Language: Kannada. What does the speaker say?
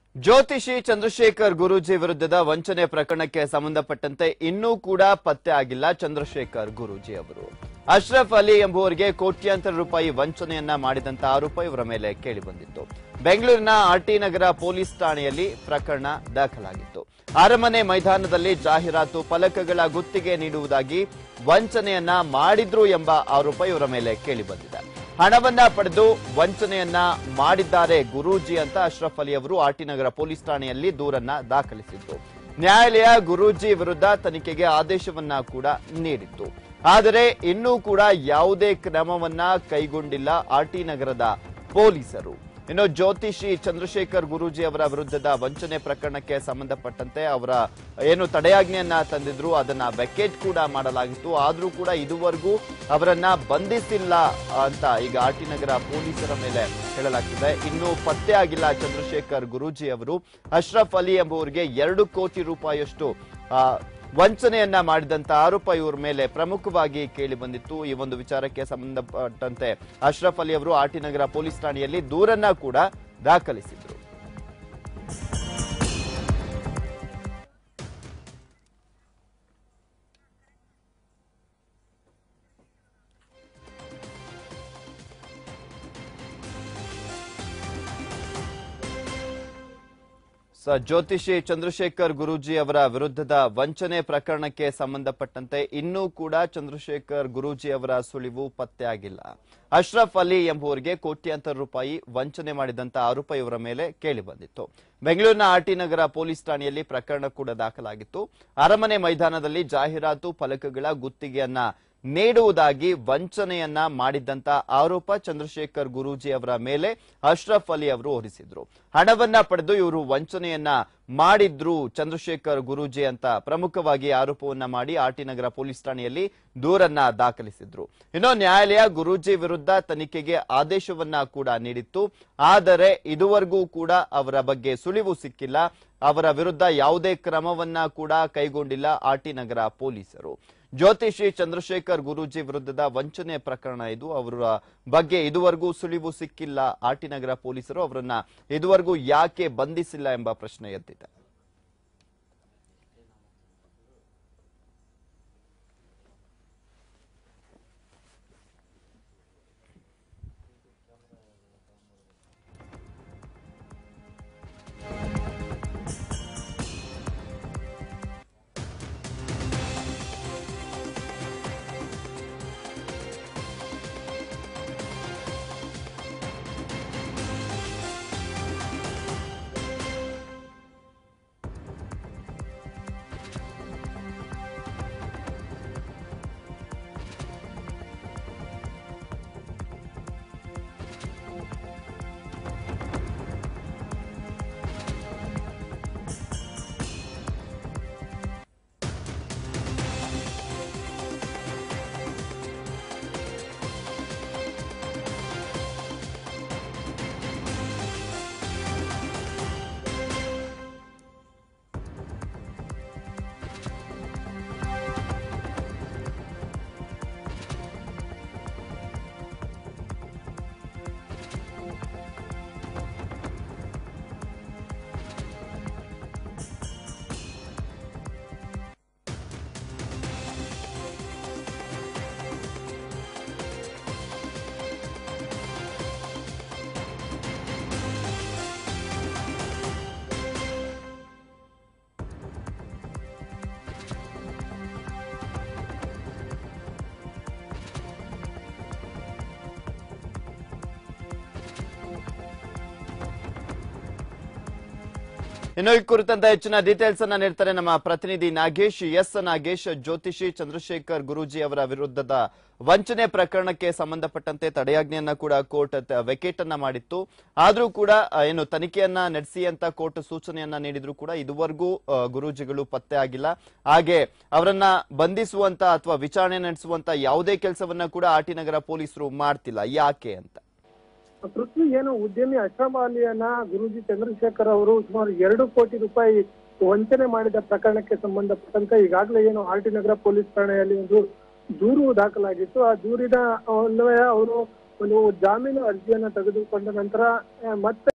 ಜ್ಯೋತಿಷಿ ಚಂದ್ರಶೇಖರ್ ಗುರೂಜಿ ವಿರುದ್ಧದ ವಂಚನೆ ಪ್ರಕರಣಕ್ಕೆ ಸಂಬಂಧಪಟ್ಟಂತೆ ಇನ್ನೂ ಕೂಡ ಪತ್ತೆ ಆಗಿಲ್ಲ ಚಂದ್ರಶೇಖರ್ ಗುರೂಜಿ ಅವರು ಅಶ್ರಫ್ ಅಲಿ ಎಂಬುವರಿಗೆ ಕೋಟ್ಯಾಂತರ ರೂಪಾಯಿ ವಂಚನೆಯನ್ನ ಮಾಡಿದಂತ ಆರೋಪ ಇವರ ಮೇಲೆ ಕೇಳಿಬಂದಿತ್ತು ಬೆಂಗಳೂರಿನ ಆರ್ಟಿ ನಗರ ಪೊಲೀಸ್ ಠಾಣೆಯಲ್ಲಿ ಪ್ರಕರಣ ದಾಖಲಾಗಿತ್ತು ಅರಮನೆ ಮೈದಾನದಲ್ಲಿ ಜಾಹೀರಾತು ಫಲಕಗಳ ಗುತ್ತಿಗೆ ನೀಡುವುದಾಗಿ ವಂಚನೆಯನ್ನ ಮಾಡಿದ್ರು ಎಂಬ ಆರೋಪ ಇವರ ಮೇಲೆ ಕೇಳಿಬಂದಿದೆ ಹಣವನ್ನ ಪಡೆದು ವಂಚನೆಯನ್ನ ಮಾಡಿದ್ದಾರೆ ಗುರೂಜಿ ಅಂತ ಅಶ್ರಫ್ ಅಲಿ ಅವರು ಆರ್ಟಿ ನಗರ ಪೊಲೀಸ್ ಠಾಣೆಯಲ್ಲಿ ದೂರನ್ನ ದಾಖಲಿಸಿದ್ದು ನ್ಯಾಯಾಲಯ ಗುರೂಜಿ ವಿರುದ್ಧ ತನಿಖೆಗೆ ಆದೇಶವನ್ನ ಕೂಡ ನೀಡಿತ್ತು ಆದರೆ ಇನ್ನೂ ಕೂಡ ಯಾವುದೇ ಕ್ರಮವನ್ನ ಕೈಗೊಂಡಿಲ್ಲ ಆರ್ಟಿ ನಗರದ ಪೊಲೀಸರು ಇನ್ನು ಜ್ಯೋತಿಷಿ ಚಂದ್ರಶೇಖರ್ ಗುರೂಜಿ ಅವರ ವಿರುದ್ಧದ ವಂಚನೆ ಪ್ರಕರಣಕ್ಕೆ ಸಂಬಂಧಪಟ್ಟಂತೆ ಅವರ ಏನು ತಡೆಯಾಜ್ಞೆಯನ್ನ ತಂದಿದ್ರು ಅದನ್ನ ವೆಕೇಟ್ ಕೂಡ ಮಾಡಲಾಗಿತ್ತು ಆದ್ರೂ ಕೂಡ ಇದುವರೆಗೂ ಅವರನ್ನ ಬಂಧಿಸಿಲ್ಲ ಅಂತ ಈಗ ಆರ್ಟಿ ನಗರ ಪೊಲೀಸರ ಮೇಲೆ ಹೇಳಲಾಗ್ತಿದೆ ಇನ್ನು ಪತ್ತೆ ಆಗಿಲ್ಲ ಚಂದ್ರಶೇಖರ್ ಗುರೂಜಿ ಅವರು ಅಶ್ರಫ್ ಅಲಿ ಎಂಬುವರಿಗೆ ಎರಡು ಕೋಟಿ ರೂಪಾಯಿಯಷ್ಟು ಆ, ವಂಚನೆಯನ್ನ ಮಾಡಿದಂತ ಆರೋಪ ಇವರ ಮೇಲೆ ಪ್ರಮುಖವಾಗಿ ಕೇಳಿ ಬಂದಿತ್ತು ಈ ಒಂದು ವಿಚಾರಕ್ಕೆ ಸಂಬಂಧಪಟ್ಟಂತೆ ಅಶ್ರಫ್ ಅಲಿ ಅವರು ಆರ್ಟಿ ನಗರ ಪೊಲೀಸ್ ಠಾಣೆಯಲ್ಲಿ ದೂರನ್ನ ಕೂಡ ದಾಖಲಿಸಿದ್ರು ಸ ಜ್ಯೋತಿಷಿ ಚಂದ್ರಶೇಖರ್ ಗುರೂಜಿ ಅವರ ವಿರುದ್ಧದ ವಂಚನೆ ಪ್ರಕರಣಕ್ಕೆ ಸಂಬಂಧಪಟ್ಟಂತೆ ಇನ್ನೂ ಕೂಡ ಚಂದ್ರಶೇಖರ್ ಗುರೂಜಿ ಅವರ ಸುಳಿವು ಪತ್ತೆಯಾಗಿಲ್ಲ ಅಶ್ರಫ್ ಅಲಿ ಎಂಬುವರಿಗೆ ಕೋಟ್ಯಾಂತರ ರೂಪಾಯಿ ವಂಚನೆ ಮಾಡಿದಂತ ಆರೋಪ ಇವರ ಮೇಲೆ ಕೇಳಿ ಬಂದಿತ್ತು ಬೆಂಗಳೂರಿನ ಆರ್ಟಿ ನಗರ ಪೊಲೀಸ್ ಠಾಣೆಯಲ್ಲಿ ಪ್ರಕರಣ ಕೂಡ ದಾಖಲಾಗಿತ್ತು ಅರಮನೆ ಮೈದಾನದಲ್ಲಿ ಜಾಹೀರಾತು ಫಲಕಗಳ ಗುತ್ತಿಗೆಯನ್ನ ನೀಡುವುದಾಗಿ ವಂಚನೆಯನ್ನ ಮಾಡಿದ್ದಂತ ಆರೋಪ ಚಂದ್ರಶೇಖರ್ ಗುರೂಜಿ ಅವರ ಮೇಲೆ ಅಶ್ರಫ್ ಅಲಿ ಅವರು ಹೊರಿಸಿದ್ರು ಹಣವನ್ನ ಪಡೆದು ಇವರು ವಂಚನೆಯನ್ನ ಮಾಡಿದ್ರು ಚಂದ್ರಶೇಖರ್ ಗುರೂಜಿ ಅಂತ ಪ್ರಮುಖವಾಗಿ ಆರೋಪವನ್ನ ಮಾಡಿ ಆರ್ಟಿ ನಗರ ಪೊಲೀಸ್ ಠಾಣೆಯಲ್ಲಿ ದೂರನ್ನ ದಾಖಲಿಸಿದ್ರು ಇನ್ನು ನ್ಯಾಯಾಲಯ ಗುರೂಜಿ ವಿರುದ್ಧ ತನಿಖೆಗೆ ಆದೇಶವನ್ನ ಕೂಡ ನೀಡಿತ್ತು ಆದರೆ ಇದುವರೆಗೂ ಕೂಡ ಅವರ ಬಗ್ಗೆ ಸುಳಿವು ಸಿಕ್ಕಿಲ್ಲ ಅವರ ವಿರುದ್ಧ ಯಾವುದೇ ಕ್ರಮವನ್ನ ಕೂಡ ಕೈಗೊಂಡಿಲ್ಲ ಆರ್ಟಿ ನಗರ ಪೊಲೀಸರು ಜ್ಯೋತಿಷಿ ಚಂದ್ರಶೇಖರ್ ಗುರೂಜಿ ವಿರುದ್ಧದ ವಂಚನೆ ಪ್ರಕರಣ ಇದು ಅವರ ಬಗ್ಗೆ ಇದುವರೆಗೂ ಸುಳಿವು ಸಿಕ್ಕಿಲ್ಲ ಆರ್ಟಿ ನಗರ ಪೊಲೀಸರು ಅವರನ್ನ ಇದುವರೆಗೂ ಯಾಕೆ ಬಂಧಿಸಿಲ್ಲ ಎಂಬ ಪ್ರಶ್ನೆ ಎದ್ದಿದೆ ಇನ್ನು ಈ ಕುರಿತಂತ ಹೆಚ್ಚಿನ ಡೀಟೇಲ್ಸ್ ಅನ್ನ ನೀಡ್ತಾರೆ ನಮ್ಮ ಪ್ರತಿನಿಧಿ ನಾಗೇಶ್ ಎಸ್ ನಾಗೇಶ್ ಜ್ಯೋತಿಷಿ ಚಂದ್ರಶೇಖರ್ ಗುರೂಜಿ ಅವರ ವಿರುದ್ಧದ ವಂಚನೆ ಪ್ರಕರಣಕ್ಕೆ ಸಂಬಂಧಪಟ್ಟಂತೆ ತಡೆಯಾಜ್ಞೆಯನ್ನ ಕೂಡ ಕೋರ್ಟ್ ವೆಕೇಟ್ ಅನ್ನ ಮಾಡಿತ್ತು ಆದ್ರೂ ಕೂಡ ಆ, ಏನು ತನಿಖೆಯನ್ನ ನಡೆಸಿ ಅಂತ ಕೋರ್ಟ್ ಸೂಚನೆಯನ್ನ ನೀಡಿದ್ರು ಕೂಡ ಇದುವರೆಗೂ ಆ, ಗುರೂಜಿಗಳು ಪತ್ತೆ ಆಗಿಲ್ಲ ಹಾಗೆ ಅವರನ್ನ ಬಂಧಿಸುವಂತ ಅಥವಾ ವಿಚಾರಣೆ ನಡೆಸುವಂತ ಯಾವುದೇ ಕೆಲಸವನ್ನ ಕೂಡ ಆಟಿ ನಗರ ಪೊಲೀಸರು ಮಾಡ್ತಿಲ್ಲ ಯಾಕೆ ಅಂತ ಪೃಥ್ವಿ ಏನು ಉದ್ಯಮಿ ಅಶ್ರಫ್ ಅಲಿಯನ್ನ ಗುರುಜಿ ಚಂದ್ರಶೇಖರ್ ಅವರು ಸುಮಾರು ಎರಡು ಕೋಟಿ ರೂಪಾಯಿ ವಂಚನೆ ಮಾಡಿದ ಪ್ರಕರಣಕ್ಕೆ ಸಂಬಂಧಪಟ್ಟಂತೆ ಈಗಾಗಲೇ ಏನು ಆರ್ ಟಿ ನಗರ ಪೊಲೀಸ್ ಠಾಣೆಯಲ್ಲಿ ಒಂದು ದೂರು ದಾಖಲಾಗಿತ್ತು ಆ ದೂರಿನ ಅನ್ವಯ ಅವರು ಒಂದು ಜಾಮೀನು ಅರ್ಜಿಯನ್ನ ತೆಗೆದುಕೊಂಡ ನಂತರ ಆ, ಮತ್ತೆ